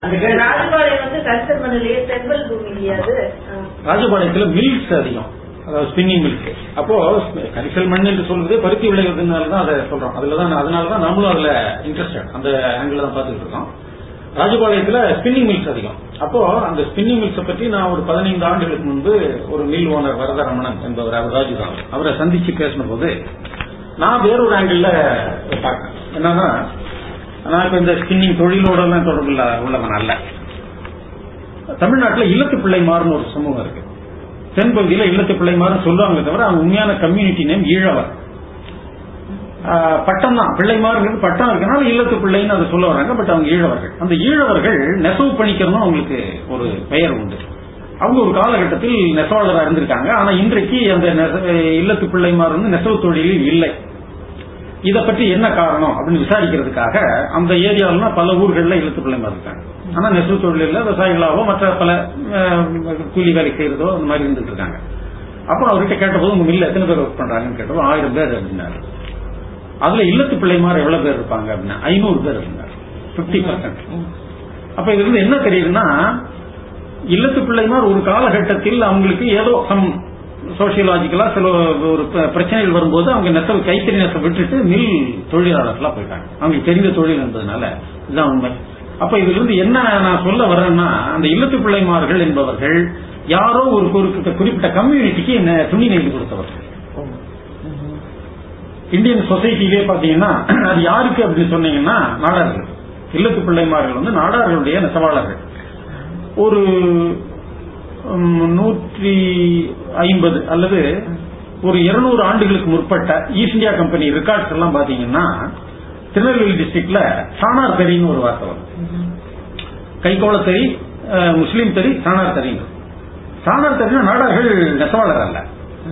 ராஜபாளையம் வந்து கரிசல் மண்ணிலேயே செங்கல் பூமி இல்லையா அது ஆ. ராஜபாளையத்துல மில்க்ஸ் அதிகம் அதாவது ஸ்பின்னிங் மில்க் அப்போ கரிசல் மண் என்று சொல்றது பருத்தி விளைவதுனால தான் அதை சொல்றோம் அதுல தான் அதனால தான் நம்மளும் அதுல இன்ட்ரெஸ்டட் அந்த ஆங்கிள் தான் பார்த்துட்டு இருக்கோம் ராஜபாளையத்துல ஸ்பின்னிங் மில்ஸ் அதிகம் அப்போ அந்த ஸ்பின்னிங் மில்ஸை பற்றி நான் ஒரு பதினைந்து ஆண்டுகளுக்கு முன்பு ஒரு மில் ஓனர் வரதரமணன் என்பவர் அவர் ராஜுதான் அவரை சந்திச்சு பேசின போது நான் வேறொரு ஆங்கிள் பார்க்கறேன் என்னன்னா நான் இப்ப இந்த ஸ்பின்னிங் தொழிலோட எல்லாம் தொடர்பு இல்ல உள்ளவன் அல்ல தமிழ்நாட்டில் இல்லத்து பிள்ளைமார்னு ஒரு சமூகம் இருக்கு தென்பகுதியில் இல்லத்து பிள்ளைமார்னு சொல்லுவாங்க தவிர அவங்க உண்மையான கம்யூனிட்டி நேம் ஈழவர் ஆஹ் பட்டம் தான் பிள்ளைமாருங்கிறது பட்டம் இருக்கனால இல்லத்து பிள்ளைன்னு அதை சொல்ல வராங்க பட் அவங்க ஈழவர்கள் அந்த ஈழவர்கள் நெசவு பணிக்கிறதும் அவங்களுக்கு ஒரு பெயர் உண்டு அவங்க ஒரு காலகட்டத்தில் நெசவாளராக இருந்திருக்காங்க ஆனா இன்றைக்கு அந்த நெச- இல்லத்து பிள்ளைமார் வந்து நெசவு தொழிலில் இல்லை இத பற்றி என்ன காரணம் அப்படின்னு விசாரிக்கிறதுக்காக அந்த ஏரியாவில பல ஊர்கள்ல இழுத்து பிள்ளைமார் இருக்காங்க ஆனா நெசவு தொழிலில் விவசாயிகளாவோ மற்ற பல அஹ், கூலி வேலை செய்யறதோ அந்த மாதிரி இருந்துட்டு இருக்காங்க அப்ப அவர்கிட்ட கேட்டபோது உங்க மில்ல எத்தனை பேர் ஒர்க் பண்றாங்கன்னு கேட்டபோது ஆயிரம் பேர் அப்படின்னாரு அதுல இல்லத்து பிள்ளைமார் எவ்வளவு பேர் இருப்பாங்க அப்படின்னா ஐநூறு பேர் இருந்தார் பிப்டி பர்சன்ட் அப்ப இதுல இருந்து என்ன தெரியுதுன்னா இல்லத்து பிள்ளைமார் ஒரு காலகட்டத்தில் அவங்களுக்கு ஏதோ சம் சோசியலாஜிக்கலா சில ஒரு ப- பிரச்சனைகள் வரும்போது அவங்க நெசவு கைத்தறி நெசவு விட்டுட்டு மில் தொழிலாளர்களா போயிட்டாங்க அவங்களுக்கு தெரிந்த தொழில் என்பதனால இதுதான் உண்மை அப்ப இதுல இருந்து என்ன நான் சொல்ல வரேன்னா அந்த இல்லத்து பிள்ளைமார்கள் என்பவர்கள் யாரோ ஒரு குறிப்பிட்ட குறிப்பிட்ட கம்யூனிட்டிக்கு நெ- துணி நெய்து கொடுத்தவர்கள் இந்தியன் சொசைட்டிலே பாத்தீங்கன்னா அது யாருக்கு அப்படின்னு சொன்னீங்கன்னா நாடார்கள் இல்லத்து பிள்ளைமார்கள் வந்து நாடார்களுடைய நெசவாளர்கள் ஒரு ம், நூற்றி ஐம்பது அல்லது ஒரு இருநூறு ஆண்டுகளுக்கு முற்பட்ட ஈஸ்ட் இந்தியா கம்பெனி ரெக்கார்ட்ஸ் எல்லாம் பாத்தீங்கன்னா திருநெல்வேலி டிஸ்ட்ரிக்ட்ல சாணார் தறின்னு ஒரு வார்த்தை வரும் கைகோள தறி அஹ், முஸ்லீம் தறி சாணார் தறின்னு சாணார் தறினா நாடார்கள் நெசவாளர் அல்ல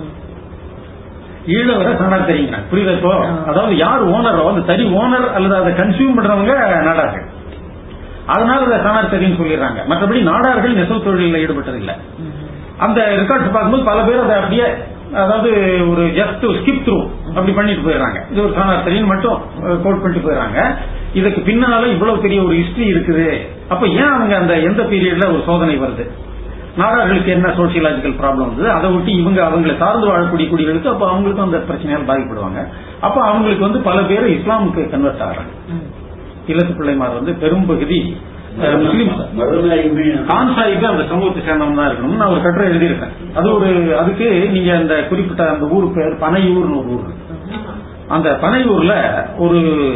ஈழவரை சாணார் தறிங்கிறாங்க புரியுதா இப்போ அதாவது யார் ஓனரோ அந்த தறி ஓனர் அல்லது அதை கன்சியூம் பண்றவங்க நாடார்கள் அதனால அதை சாணார் தறின்னு சொல்லிடுறாங்க மற்றபடி நாடார்கள் நெசவு தொழிலில் ஈடுபட்டதில்லை அந்த ரெக்கார்ட்ஸ் பார்க்கும்போது பல பேர் அதை அப்படியே அதாவது ஒரு ஜஸ்ட் ஸ்கிப் த்ரூ அப்படி பண்ணிட்டு போயிடுறாங்க இது ஒரு சாணார் தறின்னு மட்டும் கோட் பண்ணிட்டு போயிடுறாங்க இதுக்கு பின்னால இவ்வளவு பெரிய ஒரு ஹிஸ்டரி இருக்குது அப்ப ஏன் அவங்க அந்த எந்த பீரியட்ல ஒரு சோதனை வருது நாடார்களுக்கு என்ன சோசியலாஜிக்கல் ப்ராப்ளம் வந்து அதை விட்டு இவங்க அவங்களை சார்ந்து வாழக்கூடிய குடிகளுக்கு அப்ப அவங்களுக்கும் அந்த பிரச்சனையால் பாதிக்கப்படுவாங்க அப்ப அவங்களுக்கு வந்து பல பேர் இஸ்லாமுக்கு கன்வெர்ட் ஆகிறாங்க இல்லத்து பிள்ளைமார் வந்து பெரும்பகுதி அஹ், முஸ்லிம் கான் சாஹிப் அந்த சமூகத்தை சேர்ந்தவன் தான் இருக்கணும்னு நான் ஒரு கட்டுரை எழுதியிருக்கேன் அது ஒரு அதுக்கு நீங்க அந்த குறிப்பிட்ட அந்த ஊர் பேர் பனையூர்னு ஒரு ஊர் இருக்கு. அந்த பனையூர்ல ஒரு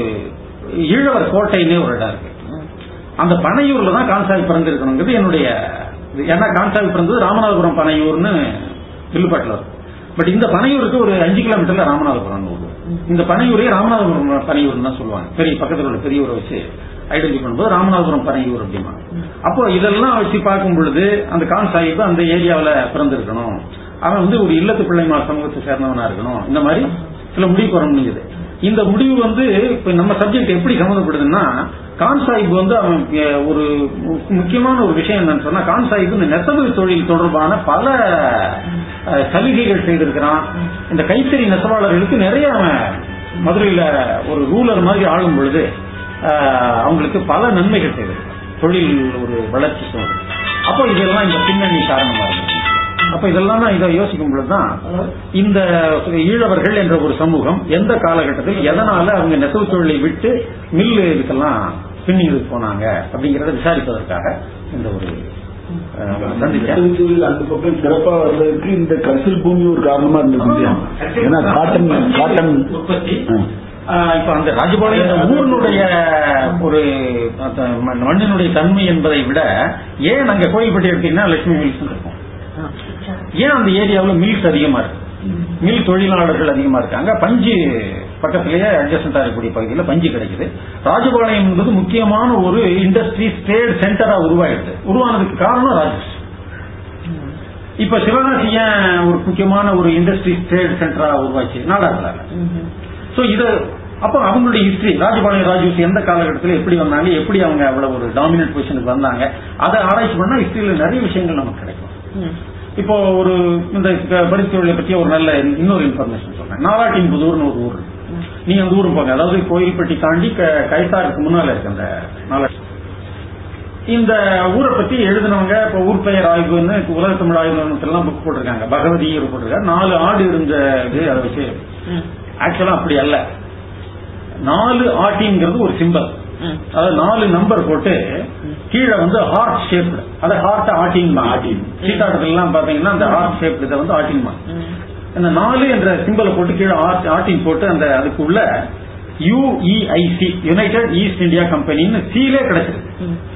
ஈழவர் கோட்டைன்னே ஒரு இடம் இருக்கு அந்த பனையூர்ல தான் கான்சாஹிப் பிறந்திருக்கணுங்கிறது என்னுடைய இது. ஏன்னா கான்சாஹிப் பிறந்தது ராமநாதபுரம் பனையூர்னு வில்லுப்பாட்டில் வரும் பட் இந்த பனையூருக்கு ஒரு அஞ்சு கிலோமீட்டர்ல ராமநாதபுரம் ஊர் இந்த பனையூரே ராமநாதபுரம் பனையூர்னு தான் சொல்லுவாங்க பெரிய பக்கத்தில் உள்ள பெரிய ஊரை வச்சு ஐடென்டி பண்ணும்போது ராமநாதபுரம் பனையூர் அப்படிமா அப்போ இதெல்லாம் வச்சு பார்க்கும் பொழுது அந்த கான் சாஹிப் அந்த ஏரியாவில் பிறந்திருக்கணும் அவன் வந்து ஒரு இல்லத்து பிள்ளைமார் சமூகத்தை சேர்ந்தவனா இருக்கணும் இந்த மாதிரி சில முடிவு வர முடியுது இந்த முடிவு வந்து இப்ப நம்ம சப்ஜெக்ட் எப்படி சம்மந்தப்படுதுன்னா கான் சாஹிப் வந்து அவன் அஹ், ஒரு மு- முக்கியமான ஒரு விஷயம் என்னன்னு சொன்னா கான் சாஹிப் இந்த நெசவு தொழில் தொடர்பான பல அஹ், சலுகைகள் செய்திருக்கிறான் இந்த கைத்தறி நெசவாளர்களுக்கு நிறைய அவன் மதுரையில ஒரு ரூலர் மாதிரி ஆளும் பொழுது அஹ், அவங்களுக்கு பல நன்மைகள் செய்திருக்கான் தொழில் ஒரு வளர்ச்சிக்கும் அப்போ இதெல்லாம் இந்த பின்னணி காரணமா இருக்கு அப்ப இதெல்லாம் தான் இதை யோசிக்கும் பொழுதுதான் இந்த ஈழவர்கள் என்ற ஒரு சமூகம் எந்த காலகட்டத்தில் எதனால அவங்க நெசவு தொழிலை விட்டு மில்லு இதுக்கெல்லாம் பின்னிங்கு போனாங்க அப்படிங்கறத விசாரிப்பதற்காக இந்த ஒரு அஹ், சந்திச்சேன் தொழில் அந்த பக்கம் சிறப்பா வர்றதுக்கு இந்த கரிசல் பூமி ஒரு காரணமா இருந்தது இல்லையா? ஏன்னா காட்டன் காட்டன் உற்பத்தி ஆ. ஆஹ் இப்ப அந்த ராஜபாளையம் ஊரினுடைய ஒரு அந்த மண்- மண்ணினுடைய தன்மை என்பதை விட ஏன் அங்க கோயில்பட்டி எடுத்தீங்கன்னா லட்சுமி மில்ஸ் இருக்கும் ஏன் அந்த ஏரியாவில் மில்ஸ் அதிகமா இருக்கு மில் தொழிலாளர்கள் அதிகமா இருக்காங்க பஞ்சு பக்கத்திலேயே அட்ஜஸ்டண்டா இருக்கக்கூடிய பகுதியில் பஞ்சு கிடைக்குது ராஜபாளையம் என்பது முக்கியமான ஒரு இண்டஸ்ட்ரி ட்ரேட் சென்டரா உருவாயிடுது உருவானதுக்கு காரணம் ராஜேஷ் இப்ப சிவகாசி ஏன் ஒரு முக்கியமான ஒரு இண்டஸ்ட்ரி ட்ரேட் சென்டரா உருவாச்சு நாடார்களால சோ இது அப்ப அவங்களுடைய ஹிஸ்டரி ராஜபாளையம் ராஜூஸ் எந்த காலகட்டத்தில் எப்படி வந்தாங்க எப்படி அவங்க அவ்வளவு ஒரு டாமினன்ட் பொசிஷனுக்கு வந்தாங்க அதை ஆராய்ச்சி பண்ணா ஹிஸ்டரியில நிறைய விஷயங்கள் நமக்கு கிடைக்கும் இப்போ ஒரு இந்த பரிசு தொழிலை பற்றி ஒரு நல்ல இன்னொரு இன்ஃபர்மேஷன் சொல்றேன் நாராட்டின் புதூர்னு ஒரு ஊர் இருக்கு. நீங்க அந்த ஊரும் போங்க அதாவது கோயில்பட்டி தாண்டி க- கைத்தாருக்கு முன்னால இருக்கு அந்த நாலா இந்த ஊரை பத்தி எழுதினவங்க இப்ப ஊர் பெயர் ஆய்வுன்னு உலக தமிழ் ஆய்வு நிறுவனத்திலாம் புக் போட்டிருக்காங்க பகவதி ஒரு போட்டிருக்காரு நாலு ஆடு இருந்தது அதை வச்சு ம், ஆக்சுவலா அப்படி அல்ல நாலு ஆட்டிங்கிறது ஒரு சிம்பல் ம், அதாவது நாலு நம்பர் போட்டு கீழே வந்து ஹார்ட் ஷேப்டு அதை ஹார்ட் ஆட்டின் ஆட்டின். சீட்டாட்டத்துல எல்லாம் பாத்தீங்கன்னா அந்த ஹார்ட் ஷேப் இதை வந்து ஆட்டின் ம். அந்த நாலு என்ற சிம்பலை போட்டு கீழே ஆர்ட்- ஆட்டின் போட்டு அந்த அதுக்குள்ள யுஇஐசி யுனைடெட் ஈஸ்ட் இந்தியா கம்பெனின்னு சீலே கிடைச்சிருக்கு ம்.